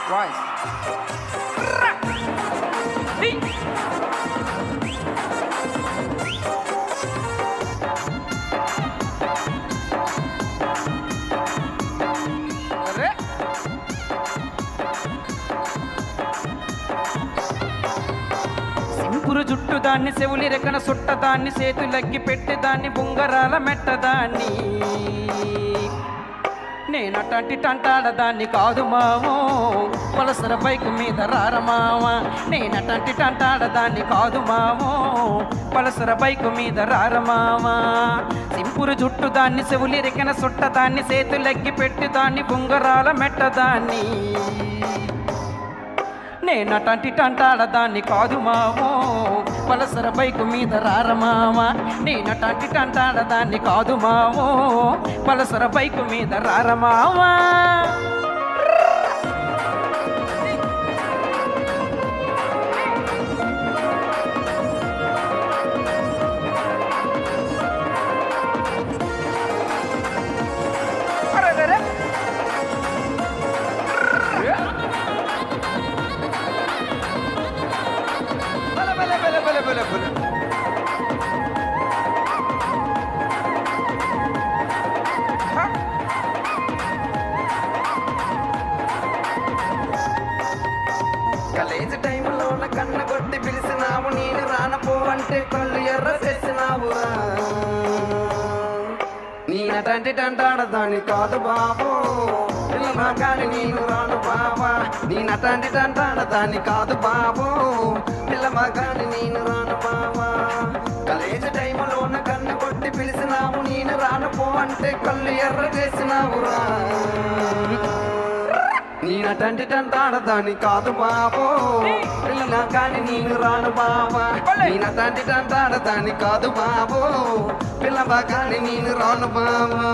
Voice అరే సింపురు జుట్టు దాన్ని చెవులి రెక్కన సుట్ట దాన్ని చేతులగ్గి పెట్టి దాన్ని బుంగరాల మెట్టదాన్ని నేనటంటి టంటాడ దాన్ని కాదు మావో వలసర బైకు మీద రార మావ నేనటంటి టంటాడ దాన్ని కాదు మావో వలసర బైకు మీద రార మావ సింపురు జుట్టు దాన్ని చెవులి రెక్కన సుట్ట దాన్ని చేతులగ్గి పెట్టి దాన్ని బుంగరాల మెట్టదాన్ని నేనటంటి టంటాడ దాన్ని కాదు మావో పలసర బైకు మీద రార మామ నేనటంటి టంటాడ దాన్ని కాదు మావో పలసర బైకు మీద రార మావా అరెరెరె. బలే, బలే, బలే, బలే, బలే, బలే. హ? కాలేజీ టైంలో నా కన్న కొట్టి పిలిచినావు నేను రానపో అంటే కళ్ళు ఎర్ర తెచ్చినావురా నేనటంటి టంటాడదాని కాదు బాబు పిల్లమా కానీ నేను రాను బాబా నేనటంటి టంటాడదాని కాదు బాబు పిల్లమా కానీ నేను రాను బాబా కాలేజీ టైంలో నా కన్న కొట్టి పిలిచినావు నేను రానపో అంటే కళ్ళు ఎర్ర చేసినావురా నేనటంటి టంటాడదాని కాదు బాబు పిల్లనా కానీ నేను రాను బాబా నేనటంటి టంటాడదాని కాదు బాబు పిల్లవా కానీ నేను రాను బాబా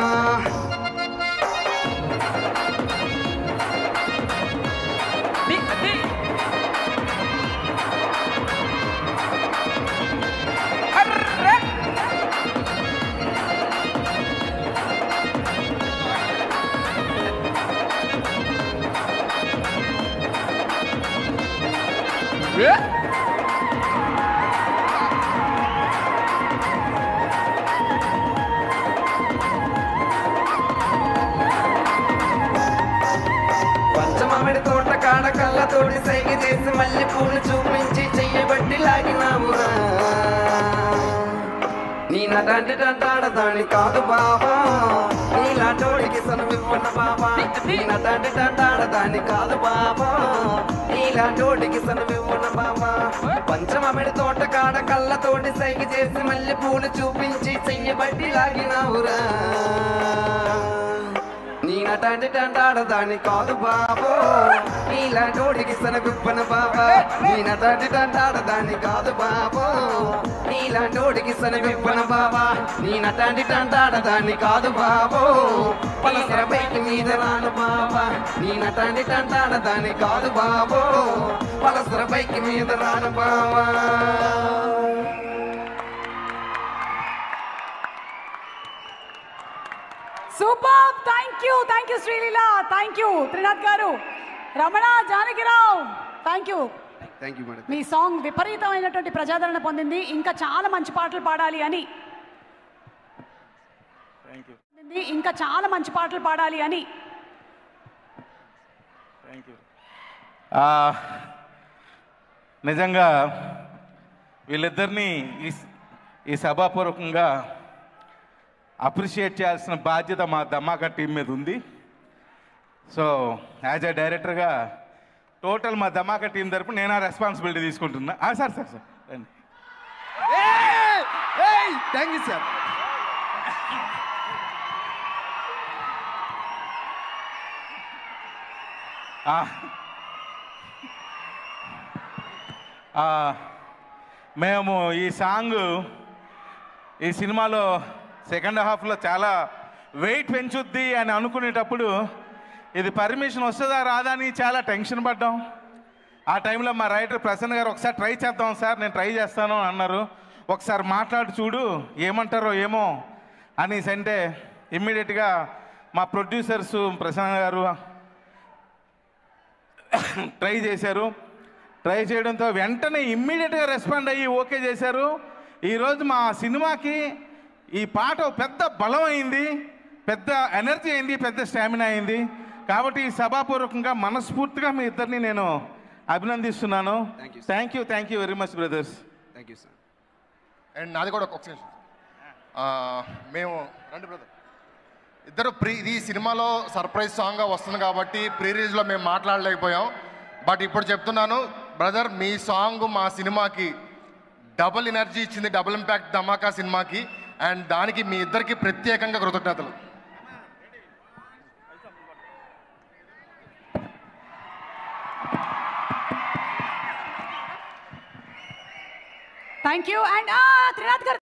ది, ది. అర్రె. ఏ? పంచమామిడి తోట కాడ కళ్ళతోటి సైగ చేసి మళ్ళీ పూలు చూపించి చెయ్యబట్టి లాగినావురా నీ నటంటి టంటాడదాని కాదు బాబా నీలాంటోడికి సనవిప్పన్న బాబా నీ నటంటి టంటాడదాని కాదు బాబా నీలాంటోడికి సనవిప్పన్న బాబా పంచమామిడి తోట కాడ కళ్ళతోటి సైగ చేసి మళ్ళీ పూలు చూపించి చెయ్యబట్టి లాగినావురా నేనటంటి టంటాడదాని కాదు బాబో నీలాంటోడికి సనగుప్పన బాబా నేనటంటి టంటాడదాని కాదు బాబో నీలాంటోడికి సనగుప్పన బాబా నేనటంటి టంటాడదాని కాదు బాబో పలసర బైక్ మీద రాను బాబా నేనటంటి టంటాడదాని కాదు బాబో పలసర బైక్ మీద రాను బాబా super thank you thank you Sreeleela thank you Trinath garu Ramana Janakirao thank you thank you madam మీ సాంగ్ విపరీతమైనటువంటి ప్రజాదరణ పొందింది ఇంకా చాలా మంచి పాటలు పాడాలి అని పొందింది. ఇంకా చాలా మంచి పాటలు పాడాలి అని ఆ, నిజంగా వీళ్ళిద్దరినీ ఈ ఈ సభాపూర్వకంగా అప్రిషియేట్ చేయాల్సిన బాధ్యత మా ధమాకా టీం మీద ఉంది సో యాజ్ ఎ డైరెక్టర్గా టోటల్ మా ధమాకా టీం తరపు నేను ఆ రెస్పాన్సిబిలిటీ తీసుకుంటున్నా ఆ, సార్ సార్ సార్ రండి థ్యాంక్ యూ సార్ ఆ. ఆ, మేము ఈ సాంగ్ ఈ సినిమాలో సెకండ్ హాఫ్లో చాలా వెయిట్ పెంచుద్ది అని అనుకునేటప్పుడు ఇది పర్మిషన్ వస్తుందా రాదా అని చాలా టెన్షన్ పడ్డాం ఆ టైంలో మా రైటర్ ప్రసన్న గారు ఒకసారి ట్రై చేద్దాం సార్ నేను ట్రై చేస్తాను అని అన్నారు ఒకసారి మాట్లాడి చూడు ఏమంటారో ఏమో అనేసి అంటే ఇమ్మీడియట్గా మా ప్రొడ్యూసర్స్ ప్రసన్న గారు ట్రై చేశారు ట్రై చేయడంతో వెంటనే ఇమ్మీడియట్గా రెస్పాండ్ అయ్యి ఓకే చేశారు ఈరోజు మా సినిమాకి ఈ పాట ఒక పెద్ద బలం అయింది పెద్ద ఎనర్జీ అయింది పెద్ద స్టామినా అయింది కాబట్టి ఈ సభాపూర్వకంగా మనస్ఫూర్తిగా మీ ఇద్దరిని నేను అభినందిస్తున్నాను Thank you, sir. Thank you thank you very much brothers thank you sir and నాది కూడా ఒక నిమిషం ఆ, మేము రండి బ్రదర్ ఇద్దరు ప్రీ ఇది సినిమాలో సర్ప్రైజ్ సాంగ్గా వస్తుంది కాబట్టి ప్రీ రిలీజ్లో మేము మాట్లాడలేకపోయాం బట్ ఇప్పుడు చెప్తున్నాను బ్రదర్ మీ సాంగ్ మా సినిమాకి డబుల్ ఎనర్జీ ఇచ్చింది డబుల్ ఇంపాక్ట్ ధమాకా సినిమాకి అండ్ దానికి మీ ఇద్దరికి ప్రత్యేకంగా కృతజ్ఞతలు థ్యాంక్ యూ అండ్ త్రినాథ్ గారు